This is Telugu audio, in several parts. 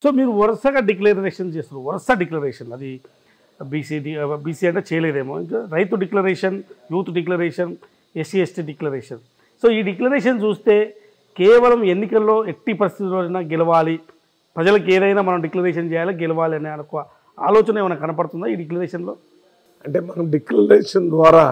సో మీరు వరుసగా డిక్లరేషన్ చేస్తున్నారు వరుస డిక్లరేషన్ అది బీసీ బీసీ అంటే చేయలేదేమో ఇంకా రైతు declaration youth declaration SC ST declaration so ఈ డిక్లరేషన్ చూస్తే కేవలం ఎన్నికల్లో ఎట్టి పరిస్థితుల్లోనైనా గెలవాలి ప్రజలకు ఏదైనా మనం డిక్లరేషన్ చేయాలి గెలవాలి అనే ఒక ఆలోచన ఏమైనా కనపడుతుందా ఈ డిక్లరేషన్లో అంటే మనం డిక్లరేషన్ ద్వారా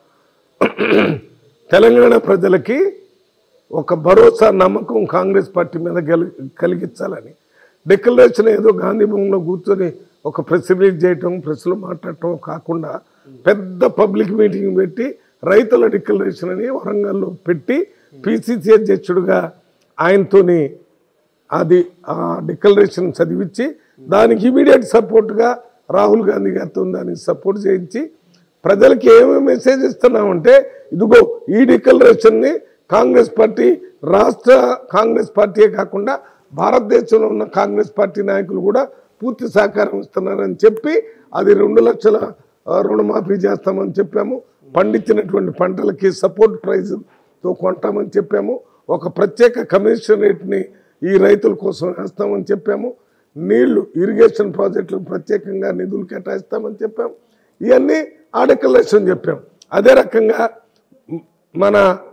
తెలంగాణ ప్రజలకి ఒక భరోసా నమ్మకం కాంగ్రెస్ పార్టీ మీద గెలి కలిగించాలని డిక్లరేషన్ ఏదో గాంధీ భవన్లో కూర్చొని ఒక ప్రెస్ రిలీజ్ చేయటం ప్రెస్లో మాట్లాడటం కాకుండా పెద్ద పబ్లిక్ మీటింగ్ పెట్టి రైతుల డిక్లరేషన్ అని వరంగల్లో పెట్టి పిసిసి అధ్యక్షుడిగా ఆయనతోని అది ఆ డిక్లరేషన్ చదివించి దానికి ఇమీడియట్ సపోర్ట్గా రాహుల్ గాంధీ గారితో దానికి సపోర్ట్ చేయించి ప్రజలకి ఏమేమి మెసేజ్ ఇస్తున్నామంటే ఇదిగో ఈ డిక్లరేషన్ని కాంగ్రెస్ పార్టీ రాష్ట్ర కాంగ్రెస్ పార్టీయే కాకుండా భారతదేశంలో ఉన్న కాంగ్రెస్ పార్టీ నాయకులు కూడా పూర్తి సహకారం ఇస్తున్నారని చెప్పి అది రెండు లక్షల ఆ, రుణమాఫీ చేస్తామని చెప్పాము పండించినటువంటి పంటలకి సపోర్ట్ ప్రైజ్తో కొంటామని చెప్పాము ఒక ప్రత్యేక కమిషన్ రేట్ని ఈ రైతుల కోసం వేస్తామని చెప్పాము నీళ్లు ఇరిగేషన్ ప్రాజెక్టులకు ప్రత్యేకంగా నిధులు కేటాయిస్తామని చెప్పాము ఇవన్నీ ఆ డిక్లరేషన్ చెప్పాం అదే రకంగా మ్, మన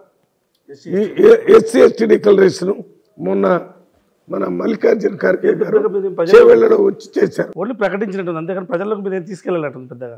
ఎస్సీ ఎస్టీ డిక్లరేషన్ మొన్న మన మల్లికార్జున ఖర్గే గారు చేవెళ్ళడం వచ్చి చేశారు ఓన్లీ ప్రకటించినట్టుంది అంతేకాని ప్రజలకు మీరు ఏం తీసుకెళ్ళాలంటుంది పెద్దగా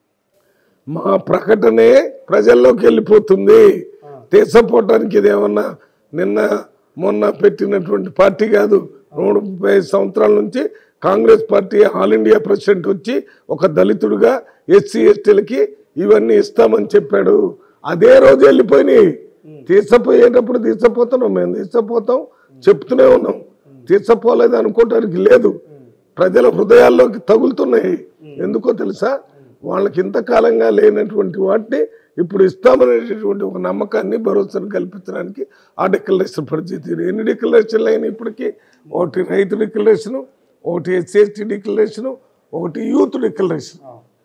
మా ప్రకటనే ప్రజల్లోకి వెళ్ళిపోతుంది తీసపోవటానికి ఇదేమన్నా నిన్న మొన్న పెట్టినటువంటి పార్టీ కాదు నూట ముప్పై ఐదు సంవత్సరాల నుంచి Congress party all India president వచ్చి ఒక దళితుడిగా ఎస్సీ ఎస్టీలకి ఇవన్నీ ఇస్తామని చెప్పాడు అదే రోజు వెళ్ళిపోయినాయి తీసపోయేటప్పుడు తీసపోతున్నాం మేము తీసపోతాం చెప్తూనే ఉన్నాం తీసపోలేదు అనుకోవటానికి లేదు ప్రజల హృదయాల్లోకి తగులుతున్నాయి ఎందుకో తెలుసా వాళ్ళకి ఇంతకాలంగా లేనటువంటి వాటిని ఇప్పుడు ఇస్తామనేటటువంటి ఒక నమ్మకాన్ని భరోసాను కల్పించడానికి ఆ డిక్లరేషన్ పరిస్థితి ఎన్ని డిక్లరేషన్లు అయినా ఇప్పటికీ ఒకటి రైతు డిక్లరేషను ఒకటి ఎస్సీ ఎస్టీ డిక్లరేషను ఒకటి యూత్ డిక్లరేషన్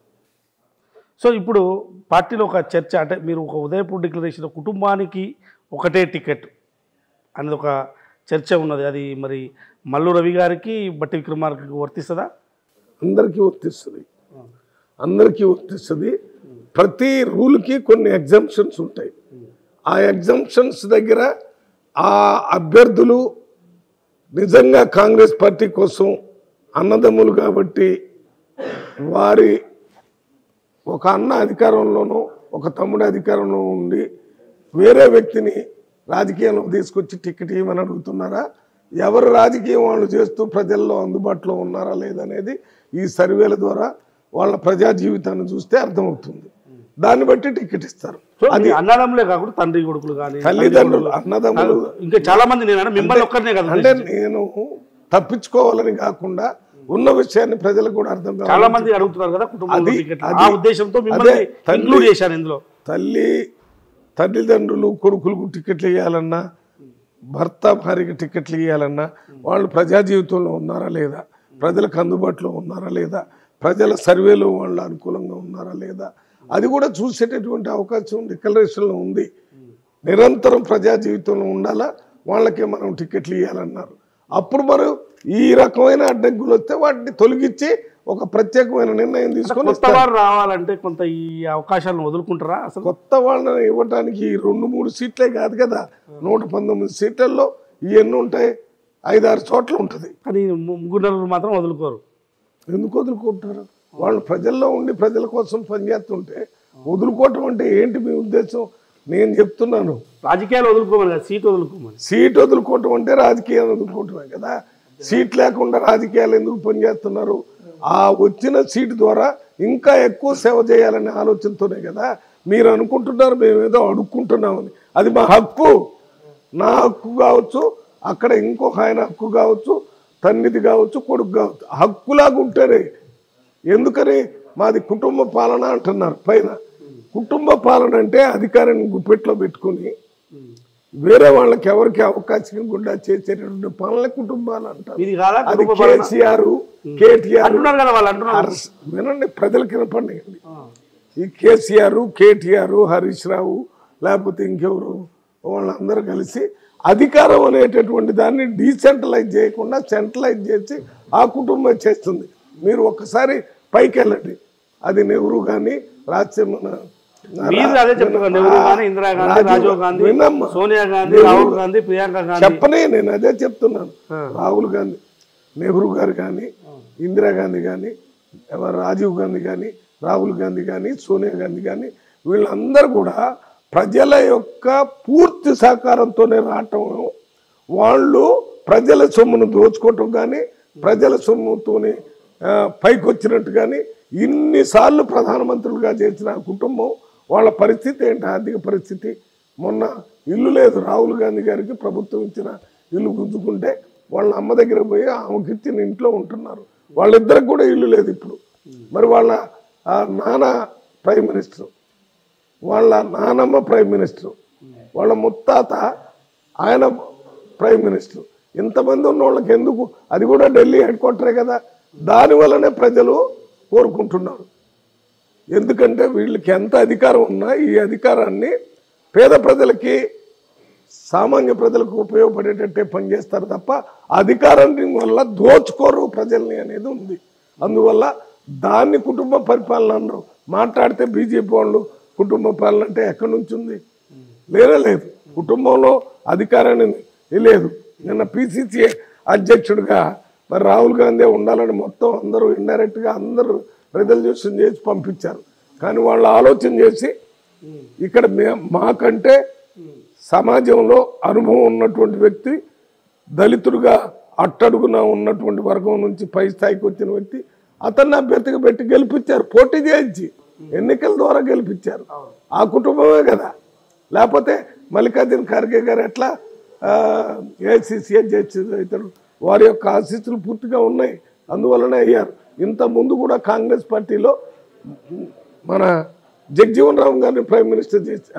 సో ఇప్పుడు పార్టీలో ఒక చర్చ అంటే మీరు ఒక ఉదయపూర్ డిక్లరేషన్ కుటుంబానికి ఒకటే టికెట్ అనేది ఒక చర్చ ఉన్నది అది మరి మల్లు రవి గారికి బట్టి విక్రమార్కి వర్తిస్తుందా అందరికీ వర్తిస్తుంది అందరికీ వర్తిస్తుంది ప్రతి రూల్కి కొన్ని ఎగ్జామ్షన్స్ ఉంటాయి ఆ ఎగ్జామ్షన్స్ దగ్గర ఆ అభ్యర్థులు నిజంగా కాంగ్రెస్ పార్టీ కోసం అన్నదమ్ములు కాబట్టి వారి ఒక అన్న అధికారంలోనూ ఒక తమ్ముడు అధికారంలో ఉండి వేరే వ్యక్తిని రాజకీయంలో తీసుకొచ్చి టికెట్ ఇవ్వమని అడుగుతున్నారా ఎవరు రాజకీయం వాళ్ళు చేస్తూ ప్రజల్లో అందుబాటులో ఉన్నారా లేదనేది ఈ సర్వేల ద్వారా వాళ్ళ ప్రజా జీవితాన్ని చూస్తే అర్థమవుతుంది దాన్ని బట్టి టికెట్ ఇస్తారు సో అది అన్నదమ్ములే కాకుండా తండ్రి కొడుకులు కానీ తల్లిదండ్రులు అన్నదమ్ములు ఇంకా చాలా మంది నేను అంటే మిమ్మల్ని ఒక్కరినే కదా అంటే నేను తప్పించుకోవాలని కాకుండా ఉన్న విషయాన్ని ప్రజలకు కూడా అర్థం కావాలి చాలా మంది అడుగుతున్నారు కదా కుటుంబంలో అది- టికెట్ అది- ఆ ఉద్దేశంతో మిమ్మల్ని అదే, తండ్రి- ఇంక్లూడ్ చేశాను ఇందులో తల్లి తల్లిదండ్రులు కొడుకులకు టికెట్లు ఇవ్వాలన్నా భర్త భార్యకి టికెట్లు ఇవ్వాలన్నా వాళ్ళు ప్రజా జీవితంలో ఉన్నారా లేదా ప్రజలకు అందుబాటులో ఉన్నారా లేదా ప్రజల సర్వేలో వాళ్ళు అనుకూలంగా ఉన్నారా లేదా అది కూడా చూసేటటువంటి అవకాశం డిక్లరేషన్లో ఉంది నిరంతరం ప్రజా జీవితంలో ఉండాలా వాళ్ళకే మనం టికెట్లు ఇవ్వాలన్నారు అప్పుడు మనం ఈ రకమైన అడ్డంకులు వస్తే వాటిని తొలగించి ఒక ప్రత్యేకమైన నిర్ణయం తీసుకొని కొత్త వారు రావాలంటే కొంత ఈ అవకాశాలను వదులుకుంటారా అసలు కొత్త వాళ్ళని ఇవ్వడానికి ఈ రెండు మూడు సీట్లే కాదు కదా నూట పంతొమ్మిది సీట్లలో ఇవన్నీ ఉంటాయి ఐదారు చోట్ల ఉంటుంది కానీ ము- ముగ్గురు నలుగురు మాత్రం వదులుకోరు ఎందుకు వదులుకుంటారు వాళ్ళు ప్రజల్లో ఉండి ప్రజల కోసం పనిచేస్తుంటే వదులుకోవటం అంటే ఏంటి మీ ఉద్దేశం నేను చెప్తున్నాను రాజకీయాలు వదులుకోమని కదా సీట్ వదులుకోమని సీట్ వదులుకోవటం అంటే రాజకీయాలు వదులుకోవటమే కదా సీట్ లేకుండా రాజకీయాలు ఎందుకు పనిచేస్తున్నారు ఆ వచ్చిన సీట్ ద్వారా ఇంకా ఎక్కువ సేవ చేయాలనే ఆలోచనతోనే కదా మీరు అనుకుంటున్నారు మేము ఏదో అడుక్కుంటున్నామని అది మా హక్కు నా హక్కు కావచ్చు అక్కడ ఇంకొక ఆయన హక్కు కావచ్చు తన్నిది కావచ్చు కొడుకు కావచ్చు హక్కులాగా ఉంటారే ఎందుకని మాది కుటుంబ పాలన అంటున్నారు పైన కుటుంబ పాలన అంటే అధికారాన్ని గుప్పెట్లో పెట్టుకుని వేరే వాళ్ళకి ఎవరికి అవకాశం గుండా చేసేటటువంటి పనుల కుటుంబాలు అంటారు ఇది కాదా అది కుటుంబ పాలన? కేసీఆర్ కేటీఆర్ అంటున్నారు కదా వాళ్ళు అంటున్నారు హర్ష్ వినండి ప్రజలకి వినపండి ఈ కేసీఆర్ కేటీఆర్ హరీష్ రావు లేకపోతే ఇంకెవరు వాళ్ళందరూ కలిసి అధికారం అనేటటువంటి దాన్ని డీసెంట్రలైజ్ చేయకుండా సెంట్రలైజ్ చేసి ఆ కుటుంబం చేస్తుంది మీరు ఒక్కసారి పైకి వెళ్ళండి అది నెహ్రూ కానీ రాజ్యమైన మీరు అదే చెప్తున్నారు నెహ్రూ గాంధీ ఇందిరాగాంధీ రాజీవ్ గాంధీ వినమ్మా. సోనియా గాంధీ రాహుల్ గాంధీ ప్రియాంక గాంధీ చెప్పనే నేను అదే చెప్తున్నాను రాహుల్ గాంధీ నెహ్రూ గారు కానీ ఇందిరాగాంధీ కానీ ఎవరు రాజీవ్ గాంధీ కానీ రాహుల్ గాంధీ కానీ సోనియా గాంధీ కానీ వీళ్ళందరూ కూడా ప్రజల యొక్క పూర్తి సహకారంతోనే రావటం వాళ్ళు ప్రజల సొమ్మును దోచుకోవటం కానీ ప్రజల సొమ్ముతోని ఆ, పైకి వచ్చినట్టు కానీ ఇన్నిసార్లు ప్రధానమంత్రులుగా చేసిన ఆ కుటుంబం వాళ్ళ పరిస్థితి ఏంటి ఆర్థిక పరిస్థితి మొన్న ఇల్లు లేదు రాహుల్ గాంధీ గారికి ప్రభుత్వం ఇచ్చిన ఇల్లు గుంజుకుంటే వాళ్ళ అమ్మ దగ్గర పోయి ఆమెకి ఇచ్చిన ఇంట్లో ఉంటున్నారు వాళ్ళిద్దరికి కూడా ఇల్లు లేదు ఇప్పుడు మరి వాళ్ళ ఆ నాన్న ప్రైమ్ మినిస్టర్ వాళ్ళ నానమ్మ ప్రైమ్ మినిస్టర్ వాళ్ళ ముత్తాత ఆయన ప్రైమ్ మినిస్టర్ ఇంతమంది ఉన్న వాళ్ళకి ఎందుకు అది కూడా ఢిల్లీ హెడ్ క్వార్టరే కదా దాని వల్లనే ప్రజలు కోరుకుంటున్నారు ఎందుకంటే వీళ్ళకి ఎంత అధికారం ఉన్నా ఈ అధికారాన్ని పేద ప్రజలకి సామాన్య ప్రజలకు ఉపయోగపడేటట్టే పనిచేస్తారు తప్ప అధికారాన్ని వల్ల దోచుకోరు ప్రజల్ని అనేది ఉంది అందువల్ల దాన్ని కుటుంబ పరిపాలన అనరు మాట్లాడితే బీజేపీ వాళ్ళు కుటుంబ పాలన అంటే ఎక్కడి నుంచి ఉంది లేనే లేదు కుటుంబంలో అధికారాన్ని లేదు నిన్న పిసిసి అధ్యక్షుడిగా మరి రాహుల్ గాంధీ ఉండాలని మొత్తం అందరూ ఇండైరెక్ట్గా అందరూ రిజల్యూషన్ చేసి పంపించారు కానీ వాళ్ళు ఆలోచన చేసి ఇక్కడ మే మాకంటే సమాజంలో అనుభవం ఉన్నటువంటి వ్యక్తి దళితుడుగా అట్టడుగున ఉన్నటువంటి వర్గం నుంచి పై స్థాయికి వచ్చిన వ్యక్తి అతన్ని అభ్యర్థిగా పెట్టి గెలిపించారు పోటీ చేయించి ఎన్నికల ద్వారా గెలిపించారు ఆ కుటుంబమే కదా లేకపోతే మల్లికార్జున ఖర్గే గారు ఎట్లా ఏఐసిసి అధ్యక్షుడు అవుతారు వారి యొక్క ఆశీస్సులు పూర్తిగా ఉన్నాయి అందువలనే అయ్యారు ఇంత ముందు కూడా కాంగ్రెస్ పార్టీలో మన జగజీవన్ రామ్ గారిని ప్రైమ్ మినిస్టర్ చేసి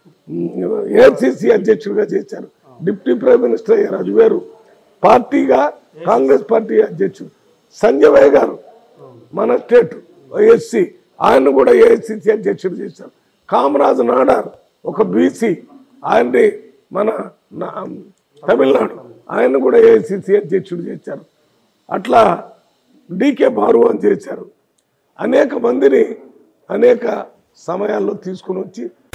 ఏఐసిసి అధ్యక్షుడిగా చేశారు డిప్యూటీ ప్రైమ్ మినిస్టర్ అయ్యారు అది వేరు పార్టీగా కాంగ్రెస్ పార్టీ అధ్యక్షుడు సంజయ్ వై గారు మన స్టేట్ ఎస్సీ ఆయన కూడా ఏఐసిసి అధ్యక్షుడు చేశారు కామరాజ్ నాడార్ ఒక బీసీ ఆయన్ని మన నా- తమిళనాడు ఆయన కూడా ఏఐసిసి అధ్యక్షుడు చేశారు అట్లా డీకే బారు అని చేశారు అనేక మందిని అనేక సమయాల్లో తీసుకుని వచ్చి